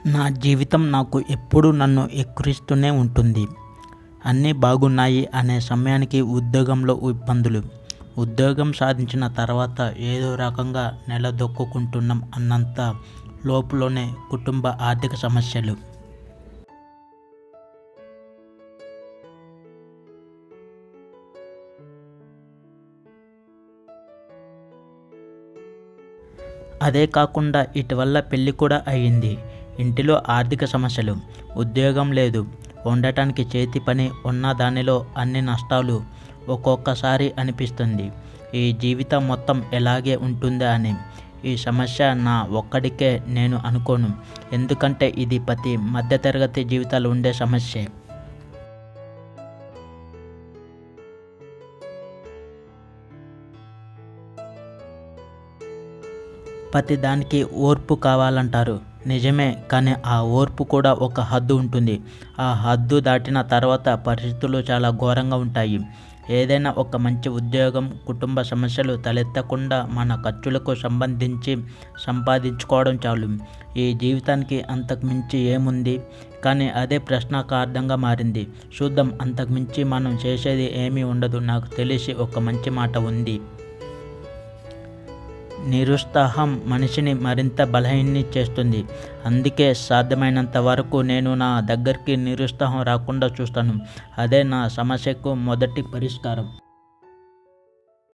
నా జీవితం నాకు ఎప్పుడూ నన్ను ఎక్కిరిస్తూనే ఉంటుంది అన్నీ బాగున్నాయి అనే సమయానికి ఉద్యోగంలో ఇబ్బందులు ఉద్యోగం సాధించిన తర్వాత ఏదో రకంగా నెలదొక్కుంటున్నాం అన్నంత లోపులోనే కుటుంబ ఆర్థిక సమస్యలు అదే కాకుండా ఇటీవల పెళ్ళి కూడా అయ్యింది ఇంటిలో ఆర్థిక సమస్యలు ఉద్యోగం లేదు వండటానికి చేతి పని ఉన్న దానిలో అన్ని నష్టాలు ఒక్కొక్కసారి అనిపిస్తుంది ఈ జీవితం మొత్తం ఎలాగే ఉంటుందా అని ఈ సమస్య నా ఒక్కడికే నేను అనుకోను ఎందుకంటే ఇది ప్రతి మధ్యతరగతి జీవితాలు ఉండే సమస్యే ప్రతి దానికి ఓర్పు కావాలంటారు నిజమే కానీ ఆ ఓర్పు కూడా ఒక హద్దు ఉంటుంది ఆ హద్దు దాటిన తర్వాత పరిస్థితులు చాలా ఘోరంగా ఉంటాయి ఏదైనా ఒక మంచి ఉద్యోగం కుటుంబ సమస్యలు తలెత్తకుండా మన ఖర్చులకు సంబంధించి సంపాదించుకోవడం చాలు ఈ జీవితానికి అంతకు మించి ఏముంది కానీ అదే ప్రశ్నార్థంగా మారింది చూద్దాం అంతకు మించి మనం చేసేది ఏమీ ఉండదు నాకు తెలిసి ఒక మంచి మాట ఉంది నిరుత్సాహం మనిషిని మరింత బలహీన్ని చేస్తుంది అందుకే సాధ్యమైనంత వరకు నేను నా దగ్గరికి నిరుత్సాహం రాకుండా చూస్తాను అదే నా సమస్యకు మొదటి పరిష్కారం